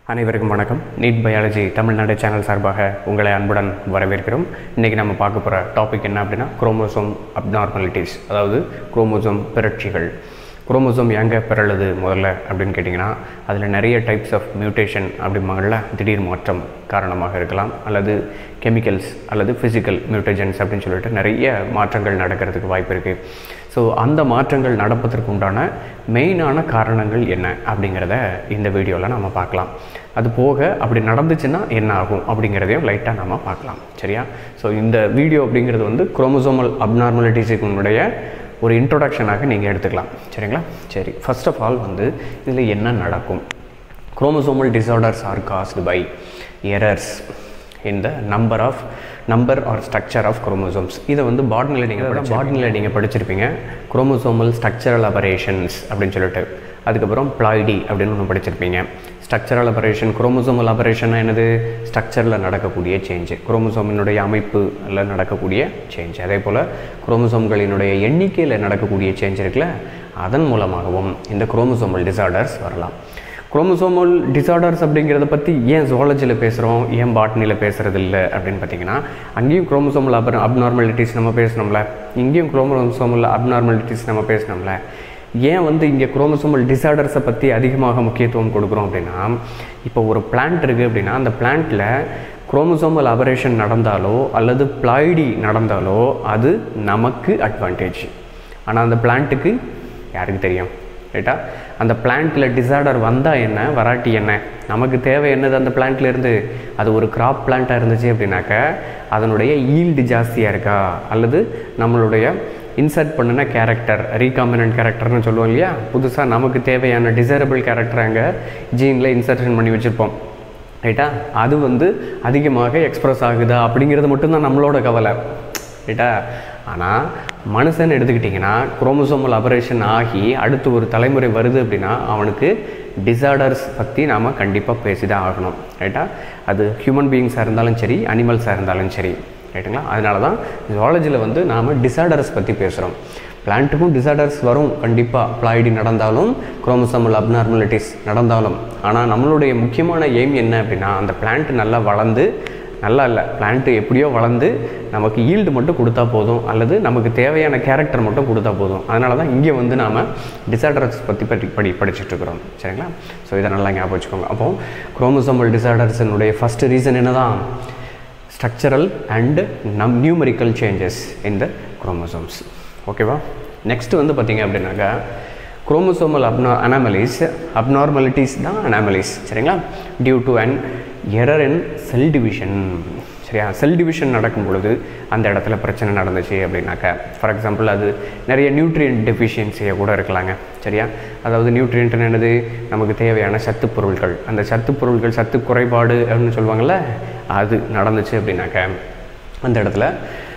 அனைவருக்கும் வணக்கம் NEET biology Tamil Nadu channel சார்பாக உங்களை அன்புடன் வரவேற்கிறோம் இன்றைக்கி நம்ம பார்க்க போகிற டாபிக் என்ன அப்படின்னா குரோமோசோம் அப்நார்மாலிட்டிஸ் அதாவது குரோமோசோம் பிறட்சிகள் குரோமோசோம் எங்கே பிறழுது முதல்ல அப்படின்னு கேட்டிங்கன்னா அதில் நிறைய டைப்ஸ் ஆஃப் மியூட்டேஷன் அப்படிம்பாங்கள்ல திடீர் மாற்றம் காரணமாக இருக்கலாம் அல்லது கெமிக்கல்ஸ் அல்லது ஃபிசிக்கல் மியூட்டேஜன்ஸ் அப்படின்னு சொல்லிட்டு நிறைய மாற்றங்கள் நடக்கிறதுக்கு வாய்ப்பு இருக்குது ஸோ அந்த மாற்றங்கள் நடப்பதற்கு உண்டான மெயினான காரணங்கள் என்ன அப்படிங்கிறத இந்த வீடியோவில் நம்ம பார்க்கலாம் அது போக அப்படி நடந்துச்சுன்னா என்ன ஆகும் அப்படிங்கிறதையும் லைட்டாக நம்ம பார்க்கலாம் சரியா ஸோ இந்த வீடியோ அப்படிங்கிறது வந்து குரோமோசோமல் அப்நார்மலிட்டிஸுக்குடைய ஒரு இன்ட்ரொடக்ஷனாக நீங்கள் எடுத்துக்கலாம் சரிங்களா சரி ஃபர்ஸ்ட் ஆஃப் ஆல் வந்து இதில் என்ன நடக்கும் chromosomal disorders are caused by errors in the number of number or structure of chromosomes இதை வந்து பாட்னியில் நீங்கள் பாட்னியில் நீங்கள் படிச்சிருப்பீங்க குரோமோசோமல் ஸ்ட்ரக்சரல் அபரேஷன்ஸ் அப்படின்னு சொல்லிட்டு அதுக்கப்புறம் ப்ளாய்டி அப்படின்னு ஒன்று படிச்சிருப்பீங்க ஸ்ட்ரக்சரல் அபரேஷன் குரோமோசோமல் அபரேஷன்னா என்னது ஸ்ட்ரக்சரில் நடக்கக்கூடிய சேஞ்சு குரோமோசோமினுடைய அமைப்பில் நடக்கக்கூடிய சேஞ்ச் அதே போல் குரோமோசோம்களினுடைய எண்ணிக்கையில் நடக்கக்கூடிய சேஞ்ச் இருக்குல்ல அதன் மூலமாகவும் இந்த குரோமோசோமல் டிசார்டர்ஸ் வரலாம் குரோமோசோமல் டிசார்டர்ஸ் அப்படிங்கிறத பற்றி ஏன் ஜுவாலஜியில் பேசுகிறோம் ஏன் பாட்னியில் பேசுகிறது இல்லை அப்படின்னு பார்த்தீங்கன்னா அங்கேயும் குரோமோசோமல் அப் அப்நார்மாலிட்டிஸ் நம்ம பேசணும்ல இங்கேயும் குரோமோசோமல் அப்நார்மாலிட்டிஸ் நம்ம பேசணும்ல ஏன் வந்து இங்கே குரோமோசோமல் டிசார்டர்ஸை பற்றி அதிகமாக முக்கியத்துவம் கொடுக்குறோம் அப்படின்னா இப்போ ஒரு பிளான்ட் இருக்குது அப்படின்னா அந்த பிளான்ட்டில் குரோமோசோமல் அபரேஷன் நடந்தாலோ அல்லது பிளாய்டி நடந்தாலோ அது நமக்கு அட்வான்டேஜ் ஆனால் அந்த பிளான்ட்டுக்கு யாருக்கு தெரியும் ரைட்டா அந்த பிளான்ட்டில் டிசார்டர் வந்தால் என்ன வராட்டி என்ன நமக்கு தேவை என்னது அந்த பிளான்ட்ல இருந்து அது ஒரு கிராப் பிளான்ட்டாக இருந்துச்சு அப்படின்னாக்க அதனுடைய ஈல்டு ஜாஸ்தியாக இருக்கா அல்லது நம்மளுடைய இன்சர்ட் பண்ணின கேரக்டர் ரீகாமினன்ட் கேரக்டர்னு சொல்லுவோம் இல்லையா புதுசாக நமக்கு தேவையான டிசைரபிள் கேரக்டர் அங்கே ஜீனில் இன்சர்ஷன் பண்ணி வச்சுருப்போம் ரைட்டா அது வந்து அதிகமாக எக்ஸ்ப்ரெஸ் ஆகுதா அப்படிங்கிறது மட்டும்தான் நம்மளோட கவலை ரைட்டா ஆனால் மனுஷன் எடுத்துக்கிட்டிங்கன்னா குரோமோசோமல் அபரேஷன் ஆகி அடுத்து ஒரு தலைமுறை வருது அப்படின்னா அவனுக்கு டிசார்டர்ஸ் பற்றி நாம் கண்டிப்பாக பேசி தான் ஆகணும் ரைட்டா அது ஹியூமன் பீயிங்ஸாக இருந்தாலும் சரி அனிமல்ஸாக இருந்தாலும் சரி ரைட்டுங்களா அதனால தான் ஜுவாலஜியில் வந்து நாம் டிசார்டர்ஸ் பற்றி பேசுகிறோம் பிளான்ட்டுக்கும் டிசார்டர்ஸ் வரும் கண்டிப்பாக பிளாய்டி நடந்தாலும் குரோமோசோமல் அப்நார்மலிட்டிஸ் நடந்தாலும் ஆனால் நம்மளுடைய முக்கியமான எய்ம் என்ன அப்படின்னா அந்த பிளான்ட் நல்லா வளர்ந்து நல்லா இல்லை பிளான்ட்டு எப்படியோ வளர்ந்து நமக்கு ஈல்டு மட்டும் கொடுத்தா போதும் அல்லது நமக்கு தேவையான கேரக்டர் மட்டும் கொடுத்தா போதும் அதனால தான் இங்கே வந்து நாம் டிசார்டர்ஸ் பற்றி பற்றி படி படிச்சுட்ருக்குறோம் சரிங்களா ஸோ இதை நல்லா ஞாபகம் வச்சுக்கோங்க அப்போது குரோமோசோமல் டிசார்டர்ஸினுடைய ஃபஸ்ட்டு ரீசன் என்ன தான் ஸ்ட்ரக்சரல் அண்டு நம் numerical changes in the chromosomes ஓகேவா நெக்ஸ்ட் வந்து பார்த்திங்க அப்படின்னாக்கா குரோமோசோமல் அப்னா அனாமலிஸ் அப்நார்மாலிட்டிஸ் தான் அனாமலிஸ் சரிங்களா due to an error in cell division சரியா செல் டிவிஷன் நடக்கும் பொழுது அந்த இடத்துல பிரச்சனை நடந்துச்சு அப்படின்னாக்கா ஃபார் எக்ஸாம்பிள் அது நிறைய நியூட்ரியன்ட் டெஃபிஷியன்சியாக கூட இருக்கலாங்க சரியா அதாவது நியூட்ரியன்ட்னு என்னது நமக்கு தேவையான சத்து பொருட்கள் அந்த சத்து பொருட்கள் சத்து குறைபாடு அப்படின்னு சொல்லுவாங்கள்ல அது நடந்துச்சு அப்படின்னாக்கா அந்த இடத்துல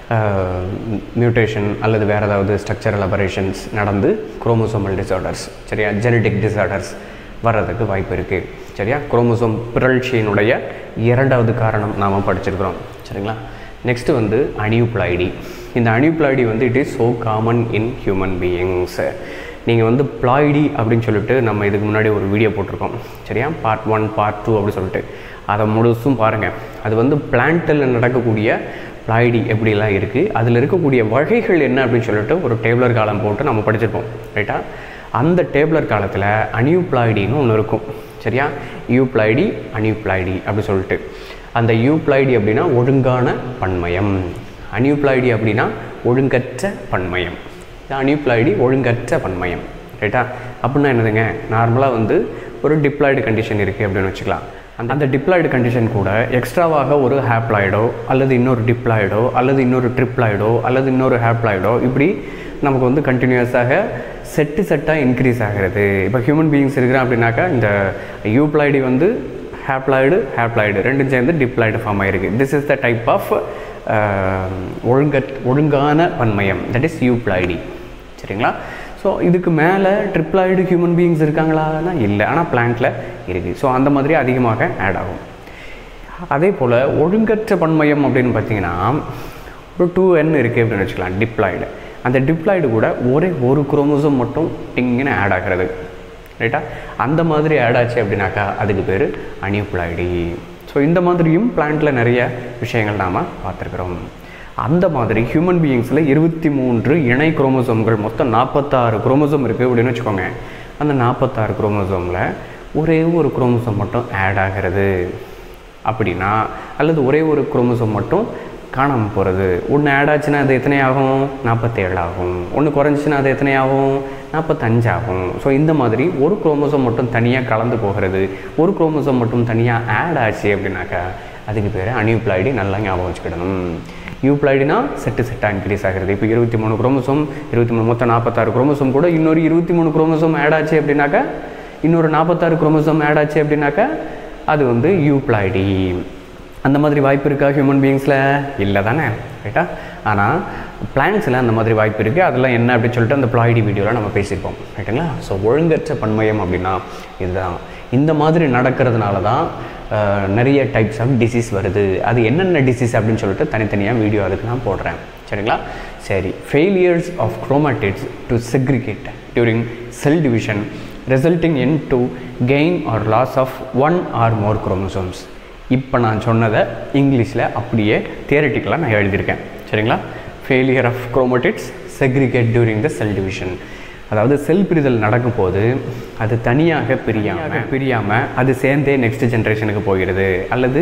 மியூட்டேஷன் அல்லது வேறு ஏதாவது ஸ்ட்ரக்சரல் அபரேஷன்ஸ் நடந்து குரோமோசோமல் டிசார்டர்ஸ் சரியா ஜெனட்டிக் டிசார்டர்ஸ் வர்றதுக்கு வாய்ப்பு இருக்குது சரியா குரோமோசோம் பிறழ்ச்சியினுடைய இரண்டாவது காரணம் நாம் படிச்சிருக்கிறோம் சரிங்களா நெக்ஸ்ட்டு வந்து அனியூப்ளாய்டி இந்த அனியூப்ளாய்டி வந்து it is so common in human beings நீங்கள் வந்து பிளாய்டி அப்படின்னு சொல்லிட்டு நம்ம இதுக்கு முன்னாடி ஒரு வீடியோ போட்டிருக்கோம் சரியா பார்ட் ஒன் பார்ட் டூ அப்படின்னு சொல்லிட்டு அதை முழுசும் பாருங்கள் அது வந்து பிளான்ட்டில் நடக்கக்கூடிய பிளாய்டி எப்படிலாம் இருக்குது அதில் இருக்கக்கூடிய வகைகள் என்ன அப்படின்னு சொல்லிட்டு ஒரு டேப்லர் காலம் போட்டு நம்ம படிச்சிருப்போம் ரைட்டா அந்த டேப்லர் காலத்தில் அனியூப்ளாய்டின்னு ஒன்று இருக்கும் சரியா யூப்ளாய்டி அனியூப்ளாய்டி அப்படி சொல்லிட்டு அந்த யூப்ளாய்டி அப்படின்னா ஒழுங்கான பன்மயம் அனியூப்ளாய்டி அப்படின்னா ஒழுங்கற்ற பன்மயம் அனியூப்ளாய்டி ஒழுங்கற்ற பன்மயம் ரைட்டா அப்படின்னா என்னதுங்க நார்மலாக வந்து ஒரு டிப்ளாய்டு கண்டிஷன் இருக்குது அப்படின்னு வச்சுக்கலாம் அந்த அந்த டிப்ளாய்டு கண்டிஷன் கூட எக்ஸ்ட்ராவாக ஒரு ஹேப்ளாய்டோ அல்லது இன்னொரு டிப்ளாய்டோ அல்லது இன்னொரு ட்ரிப்ளாய்டோ அல்லது இன்னொரு ஹேப்ளாய்டோ இப்படி நமக்கு வந்து கண்டினியூஸாக செட்டு செட்டாக இன்க்ரீஸ் ஆகிறது இப்போ ஹியூமன் பீயிங்ஸ் இருக்கிறான் அப்படின்னாக்கா இந்த யூப்ளாய்டி வந்து ஹேப்ளாய்டு ஹேப்ளாய்டு ரெண்டும் சேர்ந்து டிப்ளாய்டு ஃபார்ம் ஆகிருக்கு this is the type of ஒழுங்க ஒழுங்கான பன்மயம் தட் இஸ் யூப்ளாய்டி சரிங்களா ஸோ இதுக்கு மேலே ட்ரிப்ளாய்டு ஹியூமன் பீயிங்ஸ் இருக்காங்களான்னா இல்லை ஆனால் பிளான்ட்டில் இருக்குது ஸோ அந்த மாதிரி அதிகமாக ஆட் ஆகும் அதே போல் ஒழுங்கற்ற பன்மயம் அப்படின்னு பார்த்தீங்கன்னா ஒரு டூ என் இருக்குது அப்படின்னு வச்சுக்கலாம் டிப்ளாய்டு அந்த டிப்ளாய்டு கூட ஒரே ஒரு குரோமோசோம் மட்டும் டிங்குன்னு ஆட் ஆகிறது ரைட்டா அந்த மாதிரி ஆட் ஆச்சு அப்படின்னாக்கா அதுக்கு பேர் அனியூப்ளாய்டி ஸோ இந்த மாதிரியும் பிளான்ட்டில் நிறைய விஷயங்கள் நாம் பார்த்துருக்குறோம் அந்த மாதிரி ஹியூமன் பீயிங்ஸில் இருபத்தி மூன்று இணை குரோமோசோம்கள் மொத்தம் நாற்பத்தாறு குரோமோசோம் இருக்குது அப்படின்னு வச்சுக்கோங்க அந்த நாற்பத்தாறு குரோமோசோமில் ஒரே ஒரு குரோமோசோம் மட்டும் ஆட் ஆகிறது அப்படின்னா அல்லது ஒரே ஒரு குரோமோசோம் மட்டும் காணாமல் போகிறது ஒன்று ஆட் ஆச்சுன்னா அது எத்தனை ஆகும் நாற்பத்தேழு ஆகும் ஒன்று குறைஞ்சிச்சுன்னா அது எத்தனை ஆகும் நாற்பத்தஞ்சு ஆகும் ஸோ இந்த மாதிரி ஒரு குரோமோசோம் மட்டும் தனியாக கலந்து போகிறது ஒரு குரோமோசோம் மட்டும் தனியாக ஆட் ஆச்சு அப்படின்னாக்கா அதுக்கு பேர் அனியூப்ளாய்டி நல்லா ஞாபகம் வச்சுக்கிடணும் யூப்ளாய்டினா செட்டு செட்டாக இன்க்ரீஸ் ஆகிறது இப்போ இருபத்தி மூணு குரோமோசோம் இருபத்தி மூணு மொத்தம் நாற்பத்தாறு குரோமோசோம் கூட இன்னொரு இருபத்தி மூணு குரோமோசோம் ஆட் ஆச்சு அப்படின்னாக்கா இன்னொரு நாற்பத்தாறு குரோமோசோம் ஆட் ஆச்சு அப்படின்னாக்கா அது வந்து யூப்ளாய்டி அந்த மாதிரி வாய்ப்பு இருக்கா ஹியூமன் பீயிங்ஸில் இல்லை தானே ரைட்டா ஆனால் பிளான்ஸில் அந்த மாதிரி வாய்ப்பு இருக்குது அதெல்லாம் என்ன அப்படின்னு சொல்லிட்டு அந்த ப்ளாய்டி வீடியோவில் நம்ம பேசியிருப்போம் ரைட்டுங்களா ஸோ ஒழுங்கற்ற பன்மயம் அப்படின்னா இதுதான் இந்த மாதிரி நடக்கிறதுனால தான் அஹ், நிறைய டைப்ஸ் ஆஃப் டிசீஸ் வருது அது என்னென்ன டிசீஸ் அப்படின்னு சொல்லிட்டு தனித்தனியாக வீடியோ அதுக்கு நான் போடுறேன் சரிங்களா சரி failures of chromatids to segregate during cell division resulting in to gain or loss of one or more chromosomes இப்போ நான் சொன்னதை இங்கிலீஷில் அப்படியே தியரட்டிக்கலாக நான் எழுதியிருக்கேன் சரிங்களா failure of chromatids segregate during the cell division அதாவது செல் பிரிதல் நடக்கும்போது அது தனியாக பிரியாமல் பிரியாமல் அது சேர்ந்தே நெக்ஸ்ட் ஜென்ரேஷனுக்கு போயிடுது அல்லது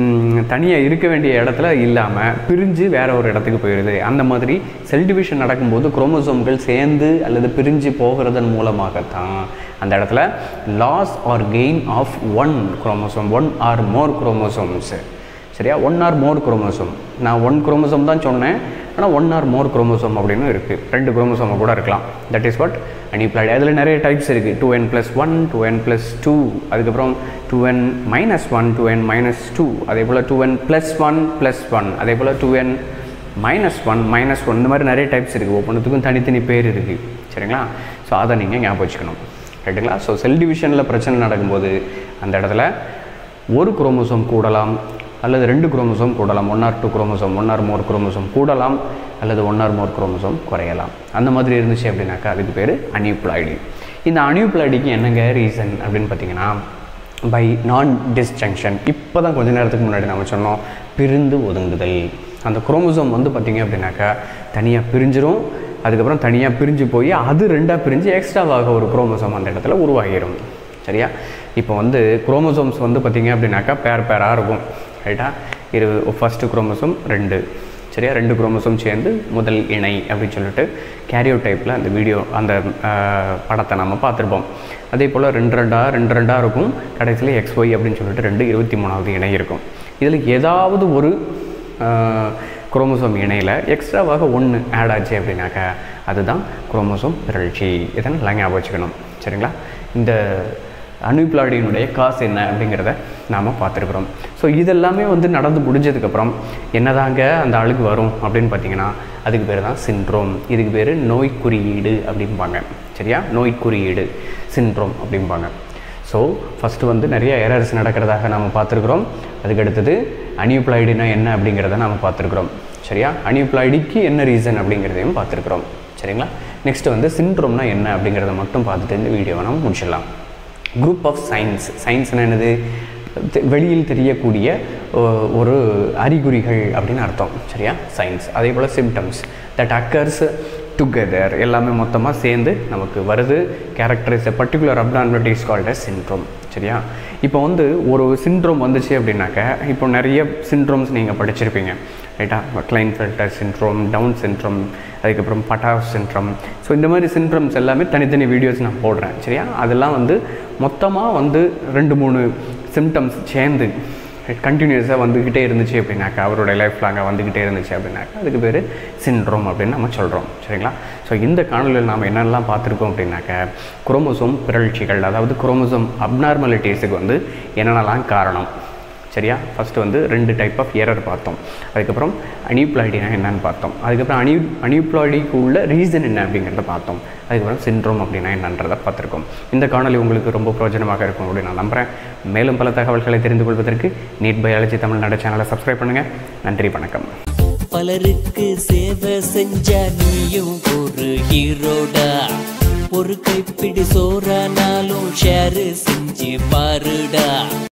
தனியாக இருக்க வேண்டிய இடத்துல இல்லாமல் பிரிஞ்சு வேற ஒரு இடத்துக்கு போயிடுது அந்த மாதிரி செல் டிவிஷன் நடக்கும்போது குரோமோசோம்கள் சேர்ந்து அல்லது பிரிஞ்சு போகிறதன் மூலமாகத்தான் அந்த இடத்துல loss or gain of one chromosome one or more chromosomes சரியா ஒன் ஆர் மோர் குரோமோசோம் நான் ஒன் குரோமோசோம் தான் சொன்னேன் ஆனால் ஒன் ஆர் மோர் குரோமோசோம் அப்படின்னு இருக்குது ரெண்டு குரோமோசோம் கூட இருக்கலாம் தட் இஸ் வாட் அனிப்ளாய்டு அதில் நிறைய டைப்ஸ் இருக்குது two N plus one two N plus two அதுக்கப்புறம் two N minus one two N minus two அதே போல் two N plus one plus one அதே போல் two N minus one minus one இந்த மாதிரி நிறைய டைப்ஸ் இருக்குது ஒவ்வொன்றுத்துக்கும் தனித்தனி பேர் இருக்குது சரிங்களா ஸோ அதை நீங்கள் ஞாபகம் வச்சுக்கணும் ரைட்டுங்களா ஸோ செல் டிவிஷனில் பிரச்சனை நடக்கும்போது அந்த இடத்துல ஒரு குரோமோசோம் கூடலாம் அல்லது ரெண்டு குரோமோசோம் கூடலாம் one or two chromosome one or more chromosome கூடலாம் அல்லது ஒன் ஆர் மோர் குரோமோசோம் குறையலாம் அந்த மாதிரி இருந்துச்சு அப்படின்னாக்கா அதுக்கு பேர் அனியூப்ளாய்டி இந்த அனியூப்ளாய்டிக்கு என்னங்க ரீசன் அப்படின்னு பார்த்தீங்கன்னா பை நான் டிஸ்ஜங்ஷன் இப்போ தான் கொஞ்ச நேரத்துக்கு முன்னாடி நம்ம சொன்னோம் பிரிந்து ஒதுங்குதல் அந்த குரோமோசோம் வந்து பார்த்திங்க அப்படின்னாக்கா தனியாக பிரிஞ்சிரும் அதுக்கப்புறம் தனியாக பிரிஞ்சு போய் அது ரெண்டாக பிரிஞ்சு எக்ஸ்ட்ராவாக ஒரு குரோமோசோம் அந்த இடத்துல உருவாகிடும் சரியா இப்போ வந்து குரோமோசோம்ஸ் வந்து பார்த்திங்க அப்படின்னாக்கா பேர் பேராக இருக்கும் ரைட்டா இரு ஃபஸ்ட்டு குரோமோசோம் ரெண்டு சரியா ரெண்டு குரோமோசோம் சேர்ந்து முதல் இணை அப்படின்னு சொல்லிட்டு கேரியோ டைப்பில் அந்த வீடியோ அந்த ஆஹ், படத்தை நம்ம பார்த்துருப்போம் அதே போல் ரெண்டு ரெண்டாக ரெண்டு ரெண்டாக இருக்கும் கடைசியில் எக்ஸ் ஒய் அப்படின்னு சொல்லிட்டு ரெண்டு இருபத்தி மூணாவது இணை இருக்கும் இதில் ஏதாவது ஒரு குரோமோசோம் இணையில் எக்ஸ்ட்ராவாக ஒன்று ஆட் ஆச்சு அப்படின்னாக்கா அதுதான் குரோமோசோம் பிறழ்ச்சி இதை நல்லா ஞாபகம் வச்சுக்கணும் சரிங்களா இந்த அணுப்ளாடியினுடைய காசு என்ன அப்படிங்கிறத நாம் பார்த்துருக்குறோம் ஸோ இதெல்லாமே வந்து நடந்து முடிஞ்சதுக்கப்புறம் என்னதாங்க அந்த ஆளுக்கு வரும் அப்படின்னு பார்த்தீங்கன்னா அதுக்கு பேர் தான் சின்ட்ரோம் இதுக்கு பேர் நோய் குறியீடு அப்படிம்பாங்க சரியா நோய் குறியீடு சின்ட்ரோம் அப்படிம்பாங்க ஸோ ஃபஸ்ட்டு வந்து நிறைய எரர்ஸ் நடக்கிறதாக நாம் பார்த்துருக்குறோம் அதுக்கு அடுத்தது அனியூப்ளாய்டுனா என்ன அப்படிங்கிறத நாம் பார்த்துருக்குறோம் சரியா அனியூப்ளாய்டிக்கு என்ன ரீசன் அப்படிங்கிறதையும் பார்த்துருக்குறோம் சரிங்களா நெக்ஸ்ட் வந்து சின்ட்ரோம்னா என்ன அப்படிங்கிறத மட்டும் பார்த்துட்டு இந்த வீடியோவை நம்ம முடிச்சிடலாம் குரூப் ஆஃப் சயின்ஸ் சயின்ஸ்னா என்னது தெ- வெளியில் தெரியக்கூடிய ஒ- ஒரு அறிகுறிகள் அப்படின்னு அர்த்தம் சரியா சயின்ஸ் அதே போல் சிம்டம்ஸ் தட் அக்கர்ஸ் டுகெதர் எல்லாமே மொத்தமாக சேர்ந்து நமக்கு வருது கேரக்டரைஸ் எ பர்டிகுலர் அப்டான்மெண்ட் இஸ் கால்ட் அஸ் சின்ட்ரோம் சரியா இப்போ வந்து ஒரு சின்ட்ரோம் வந்துச்சு அப்படின்னாக்க இப்போ நிறைய சின்ட்ரோம்ஸ் நீங்கள் படிச்சிருப்பீங்க ரைட்டா கிளைன்ஃபெல்டர் சின்ட்ரோம் டவுன் சின்ட்ரோம் அதுக்கப்புறம் பட்டாஸ் சின்ட்ரம் ஸோ இந்த மாதிரி சின்ட்ரம்ஸ் எல்லாமே தனித்தனி வீடியோஸ் நான் போடுறேன் சரியா அதெல்லாம் வந்து மொத்தமாக வந்து ரெண்டு மூணு சிம்டம்ஸ் சேர்ந்து கண்டினியூஸாக வந்துக்கிட்டே இருந்துச்சு அப்படின்னாக்கா அவருடைய லைஃப் லாங்காக வந்துக்கிட்டே இருந்துச்சு அப்படின்னாக்கா அதுக்கு பேர் சின்ட்ரோம் அப்படின்னு நம்ம சொல்கிறோம் சரிங்களா ஸோ இந்த காணொலியில் நாம் என்னெல்லாம் பார்த்துருக்கோம் அப்படின்னாக்கா குரோமோசோம் பிறழ்ச்சிகள் அதாவது குரோமோசோம் அப்நார்மலிட்டிஸுக்கு வந்து என்னென்னலாம் காரணம் சரியா ஃபஸ்ட்டு வந்து ரெண்டு டைப் ஆஃப் எரர் பார்த்தோம் அதுக்கப்புறம் அனியூப்ளாய்டினா என்னன்னு பார்த்தோம் அதுக்கப்புறம் அனியூ அனியூப்ளாய்டிக்கு உள்ள ரீசன் என்ன அப்படிங்கிறத பார்த்தோம் அதுக்கப்புறம் சின்ட்ரோம் அப்படின்னா என்னன்றதை பார்த்துருக்கோம் இந்த காணொலி உங்களுக்கு ரொம்ப பிரயோஜனமாக இருக்கும் அப்படின்னு நான் நம்புகிறேன் மேலும் பல தகவல்களை தெரிந்து கொள்வதற்கு நீட் பயாலஜி தமிழ்நாடு சேனலை சப்ஸ்கிரைப் பண்ணுங்கள் நன்றி வணக்கம் பலருக்கு சேவை செஞ்ச நீயும் ஒரு ஹீரோடா ஒரு கைப்பிடி சோறானாலும் ஷேர் செஞ்சு பாருடா